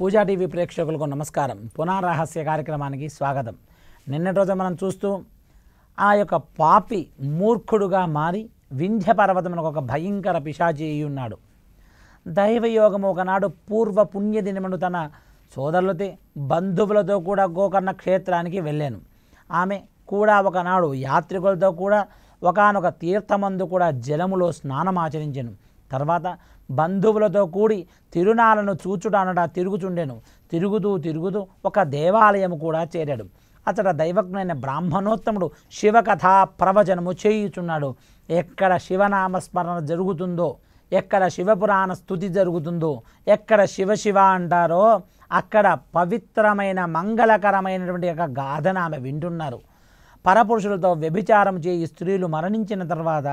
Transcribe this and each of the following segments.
పూజా TV ప్రేక్షకులకు నమస్కారం పునఃరహస్య కార్యక్రమానికి స్వాగతం నిన్నటి రోజు మనం చూస్తూ ఆ యొక్క పాపి మూర్ఖుడుగా మారి వింధ్య పర్వతమునకు ఒక భయంకర పిశాచి అయి ఉన్నాడు దైవయోగము ఒకనాడు పూర్వ పుణ్యదినమును తన సోదరులతో బంధువులతో కూడా గోకర్ణ క్షేత్రానికి వెళ్ళాను ఆమె కూడా ఒకనాడు యాత్రికులతో కూడా ఒకానొక తీర్థమందు కూడా జలములో స్నానం ఆచరించెను తర్వాత బంధువులతో కూడి తిరునాలను చూచుటానట తిరుగుచుండెను తిరుగుతూ తిరుగుతూ ఒక దేవాలయము కూడా చేరాడు అతడ దైవజ్ఞైన బ్రాహ్మణోత్తముడు శివకథా ప్రవచనము చేయుచున్నాడు ఎక్కడ శివనామ స్మరణ జరుగుతుందో ఎక్కడ శివపురాణ స్థుతి జరుగుతుందో ఎక్కడ శివ శివ అంటారో అక్కడ పవిత్రమైన మంగళకరమైనటువంటి యొక్క గాథను ఆమె వింటున్నారు పరపురుషులతో వ్యభిచారం చేయి స్త్రీలు మరణించిన తర్వాత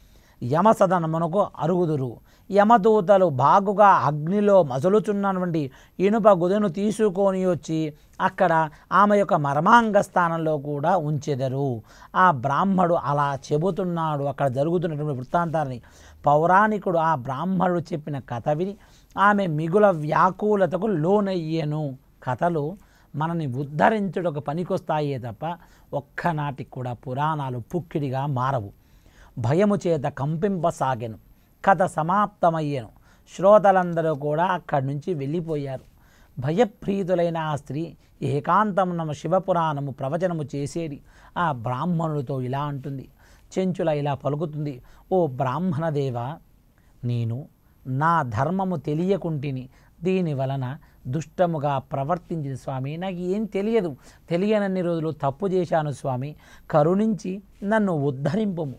యమసదనమునకు అరుగుదురు యమదూతలు బాగుగా అగ్నిలో మసలుచున్నటువంటి ఇనుప గుదను తీసుకొని వచ్చి అక్కడ ఆమె యొక్క మర్మాంగ స్థానంలో కూడా ఉంచెదరు ఆ బ్రాహ్మడు అలా చెబుతున్నాడు అక్కడ జరుగుతున్నటువంటి వృత్తాంతాన్ని పౌరాణికుడు ఆ బ్రాహ్మణుడు చెప్పిన కథ విని ఆమె మిగుల వ్యాకులతకు లోనయ్యేను కథలు మనని ఉద్ధరించుటకు పనికొస్తాయే తప్ప ఒక్కనాటికి కూడా పురాణాలు పుక్కిడిగా మారవు భయము చేత కంపింపసాగెను కథ సమాప్తమయ్యాను శ్రోతలందరూ కూడా అక్కడి నుంచి వెళ్ళిపోయారు భయప్రీతులైన ఆ స్త్రీ ఏకాంతమున శివపురాణము ప్రవచనము చేసేది ఆ బ్రాహ్మణుడితో ఇలా అంటుంది చెంచుల ఇలా పలుకుతుంది ఓ బ్రాహ్మణదేవా నేను నా ధర్మము తెలియకుంటిని దీని వలన దుష్టముగా ప్రవర్తించింది స్వామి నాకు ఏం తెలియదు తెలియనన్ని రోజులు తప్పు చేశాను స్వామి కరుణించి నన్ను ఉద్ధరింపము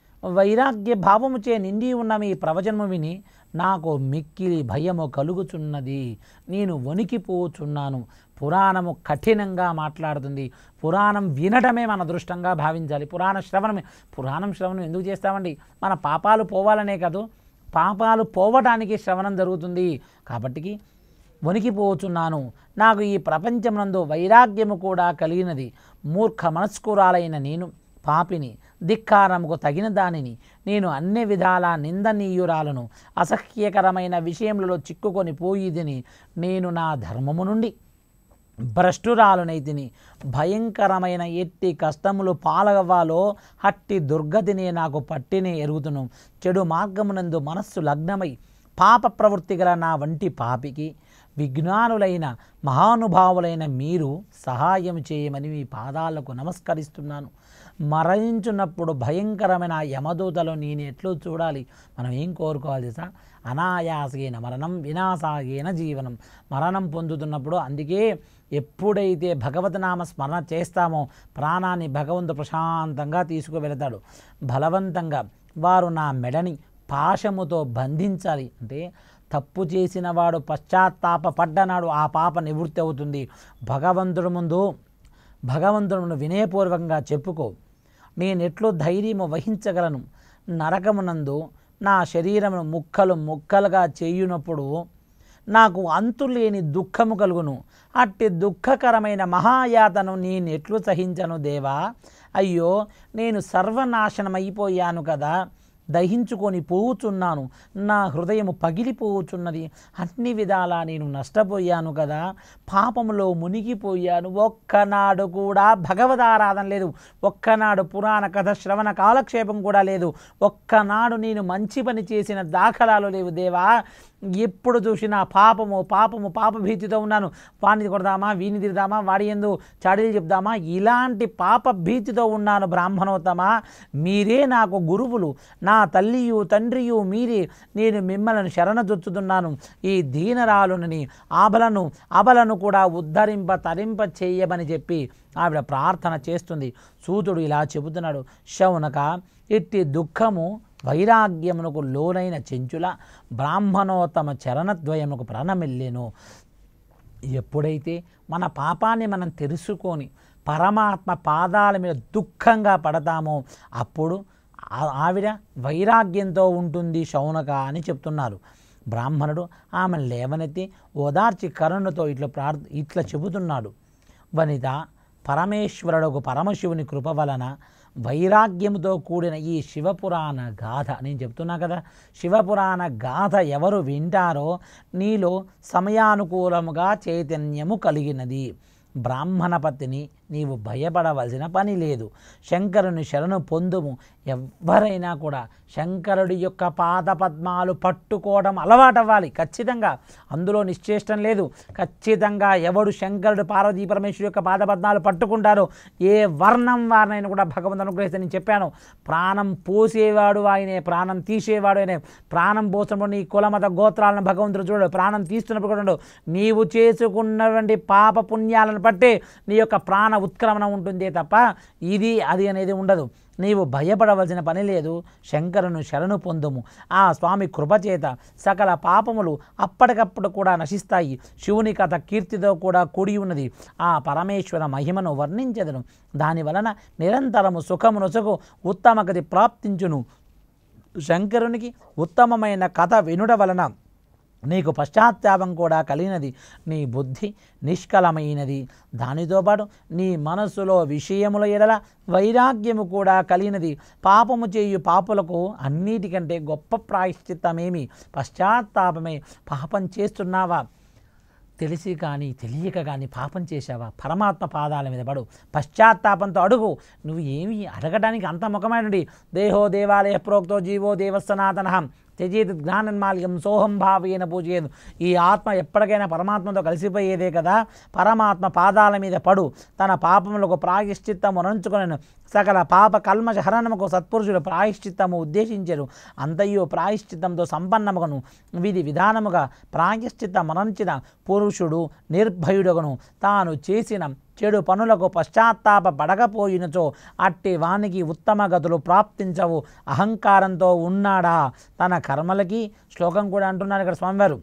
వైరాగ్య భావము చే నిండి ఉన్న మీ ప్రవచనము విని నాకు మిక్కిలి భయము కలుగుచున్నది నేను వణికిపోచున్నాను పురాణము కఠినంగా మాట్లాడుతుంది పురాణం వినడమే మన అదృష్టంగా భావించాలి పురాణ శ్రవణమే పురాణం శ్రవణం ఎందుకు చేస్తామండి మన పాపాలు పోవాలనే కాదు పాపాలు పోవటానికి శ్రవణం జరుగుతుంది కాబట్టికి వణికిపోచున్నాను నాకు ఈ ప్రపంచమునందు వైరాగ్యము కూడా కలిగినది మూర్ఖ మనస్కురాలైన నేను పాపిని ధిక్కారముకు తగిన దానిని నేను అన్ని విధాల నిందనీయురాలను అసహ్యకరమైన విషయములలో చిక్కుకొని పోయిదిని నేను నా ధర్మము నుండి భ్రష్టురాలునైతిని భయంకరమైన ఎట్టి కష్టములు పాలవ్వాలో హట్టి దుర్గతిని నాకు పట్టినే ఎరుగుతును చెడు మార్గమునందు మనస్సు లగ్నమై పాప ప్రవృత్తి గల నా వంటి పాపికి విజ్ఞానులైన మహానుభావులైన మీరు సహాయం చేయమని మీ పాదాలకు నమస్కరిస్తున్నాను మరణించున్నప్పుడు భయంకరమైన ఆ యమదూతలు నేను ఎట్లు చూడాలి మనం ఏం కోరుకోవాలి తెలుసా అనాయాసేన మరణం వినాశాగేన జీవనం మరణం పొందుతున్నప్పుడు అందుకే ఎప్పుడైతే భగవతనామ స్మరణ చేస్తామో ప్రాణాన్ని భగవంతు ప్రశాంతంగా తీసుకువెళతాడు బలవంతంగా వారు నా మెడని పాశముతో బంధించాలి అంటే తప్పు చేసిన వాడు పశ్చాత్తాప పడ్డనాడు ఆ పాప నివృత్తి అవుతుంది భగవంతుడి ముందు భగవంతుడు వినయపూర్వకంగా చెప్పుకో నేనెట్లు ధైర్యము వహించగలను నరకమునందు నా శరీరమును ముక్కలు ముక్కలుగా చేయునప్పుడు నాకు అంతులేని దుఃఖము కలుగును అట్టి దుఃఖకరమైన మహాయాతను నేను ఎట్లు సహించను దేవా అయ్యో నేను సర్వనాశనమైపోయాను కదా దహించుకొని పోవుచున్నాను నా హృదయము పగిలిపోవుచున్నది అన్ని విధాలా నేను నష్టపోయాను కదా పాపములో మునిగిపోయాను ఒక్కనాడు కూడా భగవదారాధన లేదు ఒక్కనాడు పురాణ కథ శ్రవణ కాలక్షేపం కూడా లేదు ఒక్కనాడు నేను మంచి పని చేసిన దాఖలాలు లేవు దేవా ఎప్పుడు చూసినా పాపము పాపము పాప భీతితో ఉన్నాను వాడిని కొడదామా వీని తిడదామా వాడి ఎందు చాడీలు చెప్దామా ఇలాంటి పాప భీతితో ఉన్నాను బ్రాహ్మణోత్తమ మీరే నాకు గురువులు నా తల్లియు తండ్రియు మీరే నేను మిమ్మల్ని శరణజొచ్చుతున్నాను ఈ దీనరాలునని ఆబలను అబలను కూడా ఉద్ధరింప తరింప చేయమని చెప్పి ఆవిడ ప్రార్థన చేస్తుంది సూతుడు ఇలా చెబుతున్నాడు శౌనక ఇట్టి దుఃఖము వైరాగ్యమునకు లోనైన చెంచుల బ్రాహ్మణోత్తమ చరణద్వయమునకు ప్రాణమెళ్ళేను ఎప్పుడైతే మన పాపాన్ని మనం తెలుసుకొని పరమాత్మ పాదాల మీద దుఃఖంగా పడతామో అప్పుడు ఆ- ఆవిడ వైరాగ్యంతో ఉంటుంది శౌనక అని చెప్తున్నారు బ్రాహ్మణుడు ఆమెను లేవనెత్తి ఓదార్చి కరుణతో ఇట్లా ప్రార్థ ఇట్లా చెబుతున్నాడు వనిత పరమేశ్వరుడు పరమశివుని కృప వలన వైరాగ్యముతో కూడిన ఈ శివపురాణ గాథ నేను చెప్తున్నా కదా శివపురాణ గాథ ఎవరు వింటారో నీలో సమయానుకూలముగా చైతన్యము కలిగినది బ్రాహ్మణ పత్తిని నీవు భయపడవలసిన పని లేదు శంకరుని శరణు పొందుము ఎవ్వరైనా కూడా శంకరుడి యొక్క పాద పద్మాలు పట్టుకోవడం అలవాటవ్వాలి ఖచ్చితంగా అందులో నిశ్చేష్టం లేదు ఖచ్చితంగా ఎవడు శంకరుడు పార్వతీ పరమేశ్వరు యొక్క పాద పద్మాలు పట్టుకుంటారో ఏ వర్ణం వారినైనా కూడా భగవంతుని అనుగ్రహిస్తే నేను చెప్పాను ప్రాణం పోసేవాడు ఆయనే ప్రాణం తీసేవాడు ఆయనే ప్రాణం పోసినప్పుడు నీ కులమత గోత్రాలను భగవంతుడు చూడడు ప్రాణం తీస్తున్నప్పుడు కూడా ఉండడు. నీవు చేసుకున్నటువంటి పాప పుణ్యాలను బట్టే నీ యొక్క ప్రాణ ఉత్క్రమణ ఉంటుందే తప్ప ఇది అది అనేది ఉండదు నీవు భయపడవలసిన పని లేదు శంకరును శరణు పొందుము ఆ స్వామి కృపచేత సకల పాపములు అప్పటికప్పుడు కూడా నశిస్తాయి శివుని కథ కీర్తితో కూడా కూడి ఉన్నది ఆ పరమేశ్వర మహిమను వర్ణించదను దాని వలన నిరంతరము సుఖమునొసగు ఉత్తమ గతి ప్రాప్తించును శంకరునికి ఉత్తమమైన కథ వినుట వలన నీకు పశ్చాత్తాపం కూడా కలిగినది నీ బుద్ధి నిష్కలమైనది దానితో పాటు నీ మనస్సులో విషయముల ఎడల వైరాగ్యము కూడా కలిగినది పాపము చేయు పాపులకు అన్నిటికంటే గొప్ప ప్రాయశ్చిత్తమేమి పశ్చాత్తాపమే పాపం చేస్తున్నావా తెలిసి కానీ తెలియక కానీ పాపం చేశావా పరమాత్మ పాదాల మీద పడు పశ్చాత్తాపంతో అడుగు నువ్వు ఏమి అడగడానికి అంత ముఖమైనది దేహో దేవాలయ ప్రోక్తో జీవో దేవస్థనాతన త్యజేది జ్ఞానన్మాల్యం సోహం భావేన పూజేదు ఈ ఆత్మ ఎప్పటికైనా పరమాత్మతో కలిసిపోయేదే కదా పరమాత్మ పాదాల మీద పడు తన పాపములకు ప్రాయశ్చిత్తము నంచుకొనను సకల పాప కల్మష హరణముకు సత్పురుషుడు ప్రాయశ్చిత్తము ఉద్దేశించరు అంతయు ప్రాయశ్చిత్తంతో సంపన్నముగను విధి విధానముగా ప్రాయశ్చిత్తమనంచిన పురుషుడు నిర్భయుడుగను తాను చేసిన చెడు పనులకు పశ్చాత్తాప పడకపోయినచో అట్టి వానికి ఉత్తమ గతులు ప్రాప్తించవు అహంకారంతో ఉన్నాడా తన కర్మలకి శ్లోకం కూడా అంటున్నారు ఇక్కడ స్వామివారు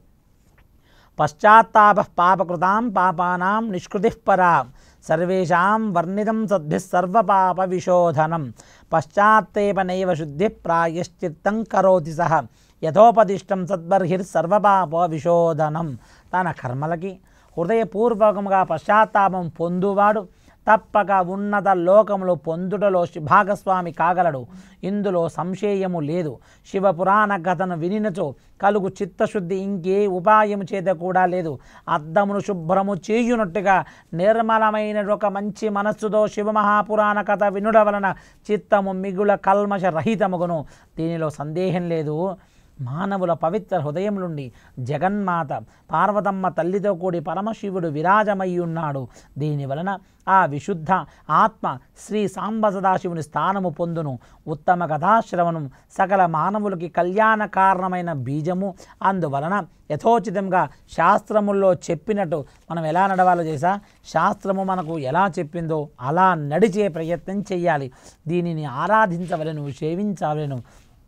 పశ్చాత్తాప పాపకృతాం పాపానాం నిష్కృతి పరా సర్వేషాం వర్ణితం సద్భిः సర్వపాప విశోధనం పశ్చాత్తేప నైవ శుద్ధి ప్రాయశ్చిత్తం కరోతి సహ యథోపదిష్టం సద్బర్హిర్ సర్వపాప విశోధనం తన కర్మలకి హృదయపూర్వకముగా పశ్చాత్తాపం పొందువాడు తప్పక ఉన్నత లోకములు పొందుటలో శి- భాగస్వామి కాగలడు ఇందులో సంశయము లేదు శివపురాణ కథను వినినచో కలుగు చిత్తశుద్ధి ఇంకే ఉపాయము చేత కూడా లేదు అద్దమును శుభ్రము చేయునట్టుగా నిర్మలమైన ఒక మంచి మనస్సుతో శివమహాపురాణ కథ వినుట వలన చిత్తము మిగుల కల్మష రహితముగును దీనిలో సందేహం లేదు మానవుల పవిత్ర హృదయం నుండి జగన్మాత పార్వతమ్మ తల్లితో కూడి పరమశివుడు విరాజమై ఉన్నాడు దీని వలన ఆ విశుద్ధ ఆత్మ శ్రీ సాంబ సదాశివుని స్థానము పొందును ఉత్తమ కథాశ్రవణం సకల మానవులకి కళ్యాణ కారణమైన బీజము అందువలన యథోచితంగా శాస్త్రముల్లో చెప్పినట్టు మనం ఎలా నడవాలో చేసా శాస్త్రము మనకు ఎలా చెప్పిందో అలా నడిచే ప్రయత్నం చేయాలి దీనిని ఆరాధించవలను సేవించవలను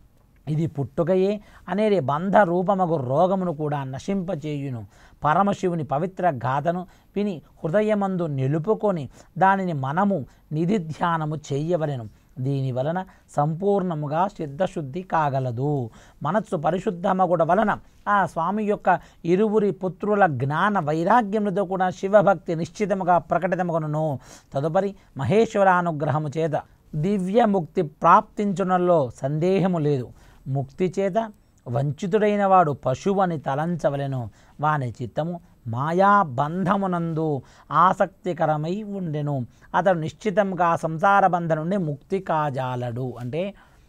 ఇది పుట్టుకయే అనేది బంధ రూపమగు రోగమును కూడా నశింపచేయును పరమశివుని పవిత్ర గాథను విని హృదయమందు నిలుపుకొని దానిని మనము నిధిధ్యానము చేయవలెను దీని వలన సంపూర్ణముగా సిద్ధశుద్ధి కాగలదు మనస్సు పరిశుద్ధమగుడ వలన ఆ స్వామి యొక్క ఇరువురి పుత్రుల జ్ఞాన వైరాగ్యములతో కూడా శివభక్తి నిశ్చితముగా ప్రకటితముగను తదుపరి మహేశ్వరానుగ్రహము చేత దివ్యముక్తి ప్రాప్తించునలో సందేహము లేదు ముక్తి చేత వంచితుడైన వాడు పశువని తలంచవలెను వాని చిత్తము మాయా బంధమునందు ఆసక్తికరమై ఉండెను అతడు నిశ్చితంగా సంసార బంధం నుండి ముక్తి కాజాలడు అంటే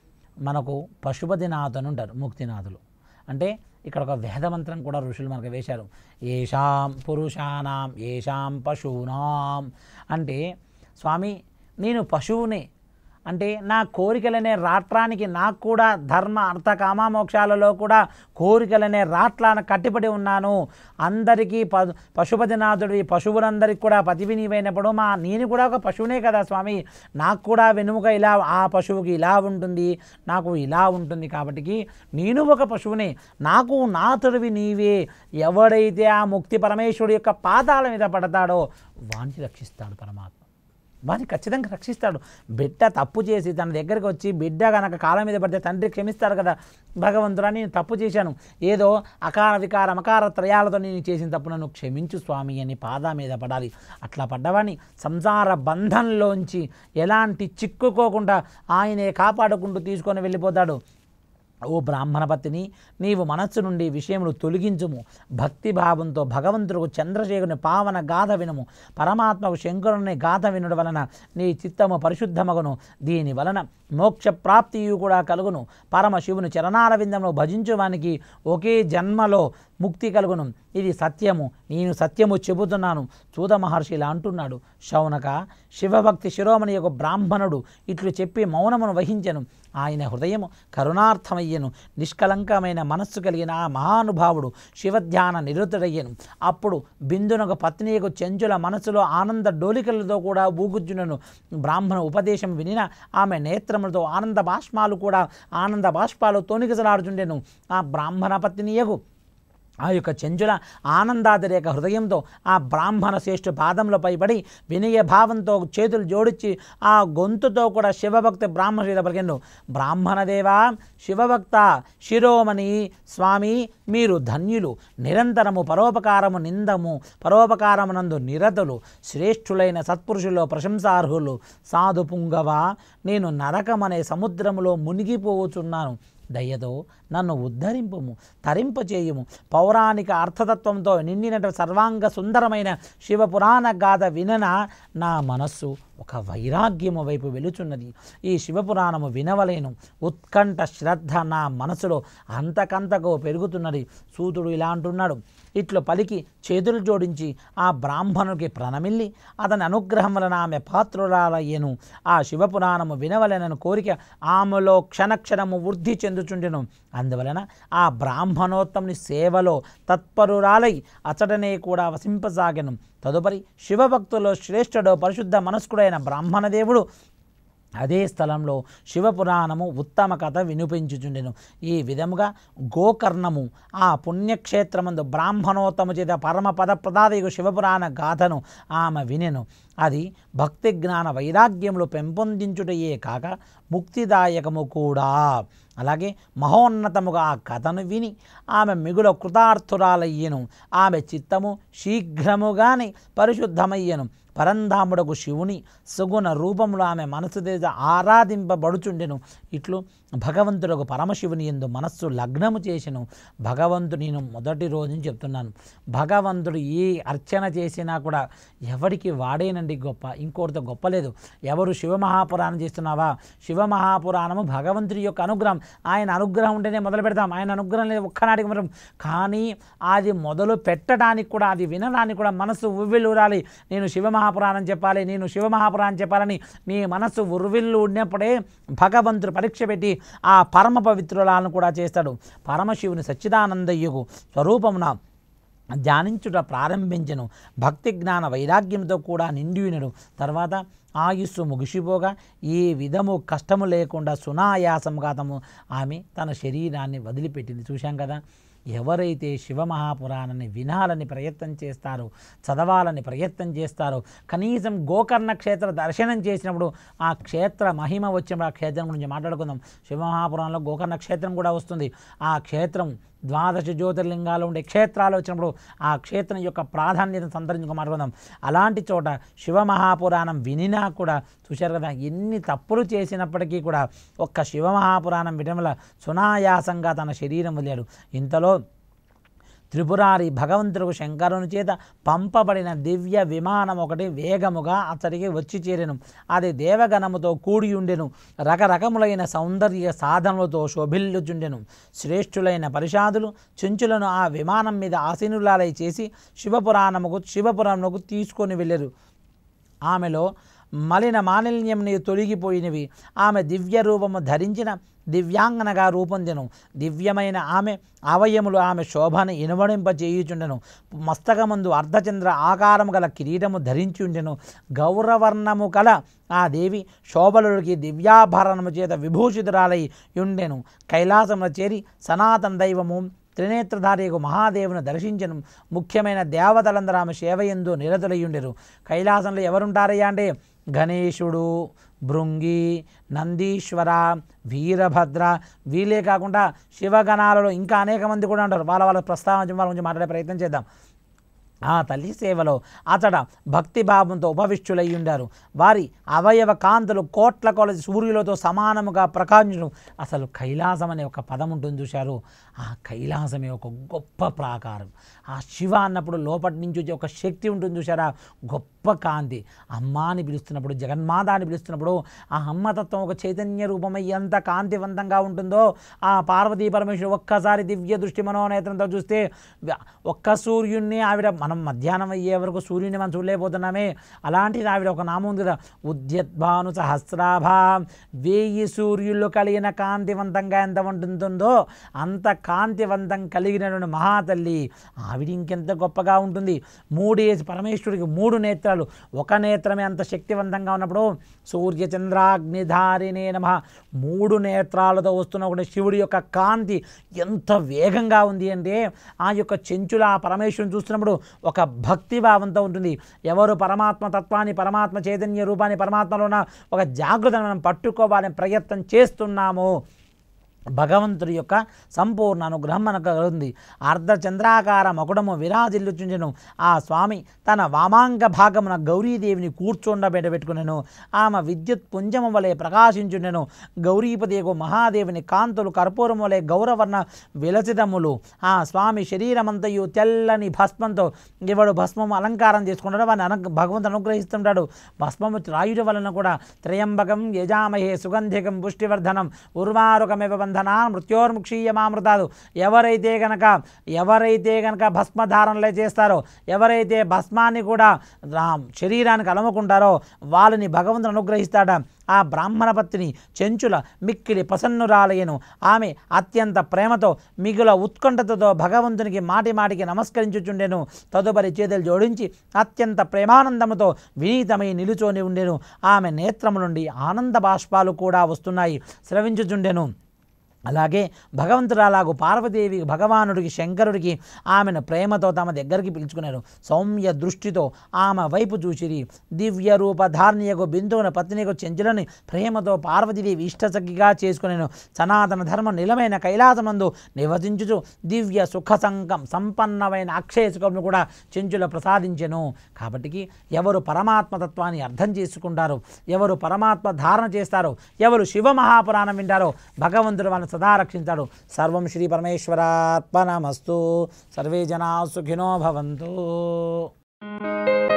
మనకు పశుపతినాథుని ఉంటారు ముక్తినాథులు అంటే ఇక్కడ ఒక వేదమంత్రం కూడా ఋషులు మనకు వేశారు ఏషాం పురుషానాం ఏషాం పశూనాం అంటే స్వామి నేను పశువునే అంటే నా కోరికలనే రాట్రానికి నాకు కూడా ధర్మ అర్థ కామ మోక్షాలలో కూడా కోరికలనే రాట్లాన కట్టిపడి ఉన్నాను అందరికీ ప పశుపతినాథుడి పశువులందరికీ కూడా పతివి నీవైనప్పుడు మా నేను కూడా ఒక పశువునే కదా స్వామి నాకు కూడా వెనుముక ఇలా ఆ పశువుకి ఇలా ఉంటుంది నాకు ఇలా ఉంటుంది కాబట్టి నేను ఒక పశువునే నాకు నాతుడివి నీవే ఎవడైతే ఆ ముక్తి పరమేశ్వరుడు యొక్క పాదాల మీద పడతాడో వాణ్ణి రక్షిస్తాడు పరమాత్మ వారిని ఖచ్చితంగా రక్షిస్తాడు బిడ్డ తప్పు చేసి తన దగ్గరికి వచ్చి బిడ్డ కనుక కాలం మీద పడితే తండ్రి క్షమిస్తాడు కదా భగవంతుడా నేను తప్పు చేశాను ఏదో అకార వికార మకార త్రయాలతో నేను చేసిన తప్పు నన్ను క్షమించు స్వామి అని పాద మీద పడాలి అట్లా పడ్డవాడిని సంసార బంధంలోంచి ఎలాంటి చిక్కుకోకుండా ఆయనే కాపాడుకుంటూ తీసుకొని వెళ్ళిపోతాడు ఓ బ్రాహ్మణపతిని నీవు మనస్సు నుండి విషయములు తొలగించుము భక్తి భావంతో భగవంతుడు చంద్రశేఖరుని పావన గాథ వినుము పరమాత్మకు శంకరుని గాథ వినుడు వలన నీ చిత్తము పరిశుద్ధమగును దీని వలన మోక్ష ప్రాప్తియు కూడా కలుగును పరమ శివుని చరణాల విందమును భజించువానికి ఒకే జన్మలో ముక్తి కలుగును ఇది సత్యము నేను సత్యము చెబుతున్నాను చూద మహర్షి ఇలా అంటున్నాడు శౌనక శివభక్తి శిరోమణి యొక్క బ్రాహ్మణుడు ఇట్లు చెప్పి మౌనమును వహించెను ఆయన హృదయము కరుణార్థమయ్యను నిష్కలంకమైన మనస్సు కలిగిన ఆ మహానుభావుడు శివధ్యాన నిరుతుడయ్యను అప్పుడు బిందునకు పత్నియకు చెంచుల మనసులో ఆనంద డోలికలతో కూడా ఊగుజ్జునను బ్రాహ్మణ ఉపదేశం వినిన ఆమె నేత్రములతో ఆనంద బాష్పాలు కూడా ఆనంద బాష్పాలు తోనికసలాడుచుండెను ఆ బ్రాహ్మణ పత్నియకు ఆ యొక్క చెంచుల ఆనందాతిరేక హృదయంతో ఆ బ్రాహ్మణ శ్రేష్ఠ పాదములపై పడి వినయ భావంతో చేతులు జోడించి ఆ గొంతుతో కూడా శివభక్తి బ్రాహ్మణ శ్రీల పలికెండు బ్రాహ్మణదేవా శివభక్త శిరోమణి స్వామి మీరు ధన్యులు నిరంతరము పరోపకారము నిందము పరోపకారమునందు నిరతులు శ్రేష్ఠులైన సత్పురుషుల్లో ప్రశంసార్హులు సాధు పుంగవ నేను నరకమనే సముద్రములో మునిగిపోవచున్నాను దయతో నన్ను ఉద్ధరింపుము తరింపచేయుము పౌరాణిక అర్థతత్వంతో నిండినటు సర్వాంగ సుందరమైన శివపురాణ గాథ వినన నా మనస్సు ఒక వైరాగ్యము వైపు వెలుచున్నది ఈ శివపురాణము వినవలేను ఉత్కంఠ శ్రద్ధ నా మనసులో అంతకంతకు పెరుగుతున్నది సూతుడు ఇలా అంటున్నాడు ఇట్లు పలికి చేతులు జోడించి ఆ బ్రాహ్మణుడికి ప్రణమిల్లి అతని అనుగ్రహం వలన ఆమె పాత్రురాలయ్యను ఆ శివపురాణము వినవలెనను కోరిక ఆమెలో క్షణక్షణము వృద్ధి చెందుచుండెను అందువలన ఆ బ్రాహ్మణోత్తముని సేవలో తత్పరురాలై అచటనే కూడా వసింపసాగెను తదుపరి శివభక్తులో శ్రేష్ఠుడు పరిశుద్ధ మనస్కుడైన బ్రాహ్మణదేవుడు అదే స్థలంలో శివపురాణము ఉత్తమ కథ వినిపించుచుండెను ఈ విధముగా గోకర్ణము ఆ పుణ్యక్షేత్రమందు బ్రాహ్మణోత్తమ చేత పరమ పద ప్రదాదయు శివపురాణ గాథను ఆమె వినెను అది భక్తి జ్ఞాన వైరాగ్యములు పెంపొందించుటయే కాక ముక్తిదాయకము కూడా అలాగే మహోన్నతముగా ఆ కథను విని ఆమె మిగుల కృతార్థురాలయ్యను ఆమె చిత్తము శీఘ్రముగానే పరిశుద్ధమయ్యను పరంధాముడకు శివుని సుగుణ రూపములో ఆమె మనసు తేజ ఆరాధింపబడుచుండెను ఇట్లు భగవంతుడకు పరమశివుని ఎందు మనస్సు లగ్నము చేసెను భగవంతుడు నేను మొదటి రోజు నుంచి చెప్తున్నాను భగవంతుడు ఏ అర్చన చేసినా కూడా ఎవరికి వాడేనండి గొప్ప ఇంకోటితో గొప్ప లేదు ఎవరు శివమహాపురాణం చేస్తున్నావా శివమహాపురాణము భగవంతుడి యొక్క అనుగ్రహం ఆయన అనుగ్రహం ఉంటేనే మొదలు పెడతాం ఆయన అనుగ్రహం లేదు ఒక్కనాటికి మనం కానీ అది మొదలు పెట్టడానికి కూడా అది వినడానికి కూడా మనసు ఉవ్విల్లూరాలి నేను శివమహాపురాణం చెప్పాలి నేను శివమహాపురాణం చెప్పాలని మీ మనస్సు ఉర్విల్లు ఉన్నప్పుడే భగవంతుడు పరీక్ష పెట్టి ఆ పరమ పవిత్రులను కూడా చేస్తాడు పరమశివుని సచ్చిదానందయ్యకు స్వరూపమున ధ్యానించుట ప్రారంభించెను భక్తి జ్ఞాన వైరాగ్యంతో కూడా నిండినడు తర్వాత ఆయుస్సు ముగిసిపోగా ఏ విధము కష్టము లేకుండా సునాయాసంగా తము ఆమె తన శరీరాన్ని వదిలిపెట్టింది చూశాం కదా ఎవరైతే శివమహాపురాణాన్ని వినాలని ప్రయత్నం చేస్తారో చదవాలని ప్రయత్నం చేస్తారో కనీసం గోకర్ణ క్షేత్ర దర్శనం చేసినప్పుడు ఆ క్షేత్ర మహిమ వచ్చినప్పుడు ఆ క్షేత్రం గురించి మాట్లాడుకుందాం శివమహాపురాణంలో గోకర్ణ క్షేత్రం కూడా వస్తుంది ఆ క్షేత్రం ద్వాదశ జ్యోతిర్లింగాలు ఉండే క్షేత్రాలు వచ్చినప్పుడు ఆ క్షేత్రం యొక్క ప్రాధాన్యతను సంతరించుకో మాట్లాడుకుందాం అలాంటి చోట శివమహాపురాణం వినినా కూడా చూశారు కదా ఎన్ని తప్పులు చేసినప్పటికీ కూడా ఒక్క శివమహాపురాణం వినడం వల్ల సునాయాసంగా తన శరీరం వదిలాడు ఇంతలో త్రిపురారి భగవంతుడు శంకరుని చేత పంపబడిన దివ్య విమానం ఒకటి వేగముగా అతడికి వచ్చి చేరెను అది దేవగణముతో కూడి ఉండెను రకరకములైన సౌందర్య సాధనలతో శోభిల్లుచుండెను శ్రేష్ఠులైన పరిషాదులు చెంచులను ఆ విమానం మీద ఆసీనులాలై చేసి శివపురాణముకు శివపురాణముకు తీసుకొని వెళ్ళారు ఆమెలో మలిన మాలిన్యంని తొలగిపోయినవి ఆమె దివ్య రూపము ధరించిన దివ్యాంగనగా రూపొందెను దివ్యమైన ఆమె అవయములు ఆమె శోభను ఇనువడింప చేయుచుండెను మస్తకమందు అర్ధచంద్ర ఆకారము గల కిరీటము ధరించి ఉండెను గౌరవర్ణము కల ఆ దేవి శోభలుడికి దివ్యాభరణము చేత విభూషితురాలై ఉండెను కైలాసమున చేరి సనాతన దైవము త్రినేత్రధారియకు మహాదేవుని దర్శించను ముఖ్యమైన దేవతలందరూ ఆమె సేవయందు నిరతులయ్యుండెరు కైలాసంలో ఎవరుంటారయ్యా అంటే గణేశుడు భృంగి నందీశ్వర వీరభద్ర వీళ్ళే కాకుండా శివగణాలలో ఇంకా అనేక మంది కూడా ఉంటారు వాళ్ళ వాళ్ళ ప్రస్తావన వాళ్ళ గురించి మాట్లాడే ప్రయత్నం చేద్దాం ఆ తల్లి సేవలో అతడ భక్తి భావంతో ఉపవిష్టులై ఉండారు వారి అవయవ కాంతులు కోట్ల కొలది సూర్యులతో సమానముగా ప్రకాశించడం అసలు కైలాసం అనే ఒక పదం ఉంటుంది చూశారు ఆ కైలాసమే ఒక గొప్ప ప్రాకారం ఆ శివ అన్నప్పుడు లోపటి నుంచి వచ్చే ఒక శక్తి ఉంటుంది చూసారా గొప్ప కాంతి అమ్మ అని పిలుస్తున్నప్పుడు జగన్మాత అని పిలుస్తున్నప్పుడు ఆ అమ్మతత్వం ఒక చైతన్య రూపమై ఎంత కాంతివంతంగా ఉంటుందో ఆ పార్వతీ పరమేశ్వరు ఒక్కసారి దివ్య దృష్టి మనోనేత్రంతో చూస్తే వ్య- ఒక్క సూర్యుడిని ఆవిడ మనం మధ్యాహ్నం అయ్యే వరకు సూర్యుని మనం చూడలేకపోతున్నామే అలాంటిది ఆవిడ ఒక నామం ఉంది కదా ఉద్యద్భాను సహస్రాభ వేయి సూర్యులు కలిగిన కాంతివంతంగా ఎంత ఉంటుందో అంత కాంతివంతం కలిగినటువంటి మహాతల్లి ఆవిడ ఇంకెంత గొప్పగా ఉంటుంది మూడేసి పరమేశ్వరుడికి మూడు నేత్రాలు ఒక నేత్రమే అంత శక్తివంతంగా ఉన్నప్పుడు సూర్య చంద్రాగ్నిధారినే నమ మూడు నేత్రాలతో వస్తున్న ఒక శివుడి యొక్క కాంతి ఎంత వేగంగా ఉంది అంటే ఆ యొక్క చెంచుల ఆ పరమేశ్వరుని చూస్తున్నప్పుడు ఒక భక్తి భావంతో ఉంటుంది ఎవరు పరమాత్మ తత్వాన్ని పరమాత్మ చైతన్య రూపాన్ని పరమాత్మలో ఉన్న ఒక జాగృతను మనం పట్టుకోవాలని ప్రయత్నం చేస్తున్నాము భగవంతుడి యొక్క సంపూర్ణ అనుగ్రహం మనకు కలుగుతుంది అర్ధచంద్రాకార మకుడము విరాజిల్లుచుండెను ఆ స్వామి తన వామాంగ భాగమున గౌరీదేవిని కూర్చోండబెట్ట పెట్టుకునేను ఆమె విద్యుత్ పుంజము వలె ప్రకాశించుండెను గౌరీపదేగు మహాదేవిని కాంతులు కర్పూరం వలె గౌరవర్ణ విలసితములు ఆ స్వామి శరీరమంతయు తెల్లని భస్మంతో ఇవడు భస్మము అలంకారం చేసుకుంటాడు వాడిని అను భగవంతుడు అనుగ్రహిస్తుంటాడు భస్మము రాయుడి వలన కూడా త్రయంబకం యజామహే సుగంధికం పుష్టివర్ధనం ఉర్వారుకమివ బంధనా మృత్యోర్ముక్షీయమామృతాదు ఎవరైతే గనక ఎవరైతే గనక భస్మధారణలే చేస్తారో ఎవరైతే భస్మాన్ని కూడా రా- శరీరానికి అలముకుంటారో వాళ్ళని భగవంతుడు అనుగ్రహిస్తాడా ఆ బ్రాహ్మణ పత్ని చెంచుల మిక్కిలి ప్రసన్నురాలయను ఆమె అత్యంత ప్రేమతో మిగుల ఉత్కంఠతతో భగవంతునికి మాటి మాటికి నమస్కరించుచుండెను తదుపరి చేతులు జోడించి అత్యంత ప్రేమానందముతో వినీతమై నిలుచొని ఉండెను ఆమె నేత్రము నుండి ఆనంద బాష్పాలు కూడా వస్తున్నాయి స్రవించుచుండెను అలాగే భగవంతుడు అలాగూ పార్వతీదేవి భగవానుడికి శంకరుడికి ఆమెను ప్రేమతో తమ దగ్గరికి పిలుచుకున్నారు సౌమ్య దృష్టితో ఆమె వైపు చూసిరి దివ్య రూప ధార్ణియకు బిందువున పత్నికు చెంచులని ప్రేమతో పార్వతీదేవి ఇష్టసఖిగా చేసుకునేను సనాతన ధర్మ నిలమైన కైలాసమందు నివసించుచు దివ్య సుఖ సంకం సంపన్నమైన అక్షయ సుఖమును కూడా చెంచుల ప్రసాదించెను కాబట్టికి ఎవరు పరమాత్మతత్వాన్ని అర్థం చేసుకుంటారో ఎవరు పరమాత్మ ధారణ చేస్తారో ఎవరు శివ మహాపురాణం వింటారో భగవంతుడు వాళ్ళని సదా రక్షించాడు సర్వం శ్రీ పరమేశ్వరాత్మనమస్తు సర్వే జనా సుఖినో భవంతు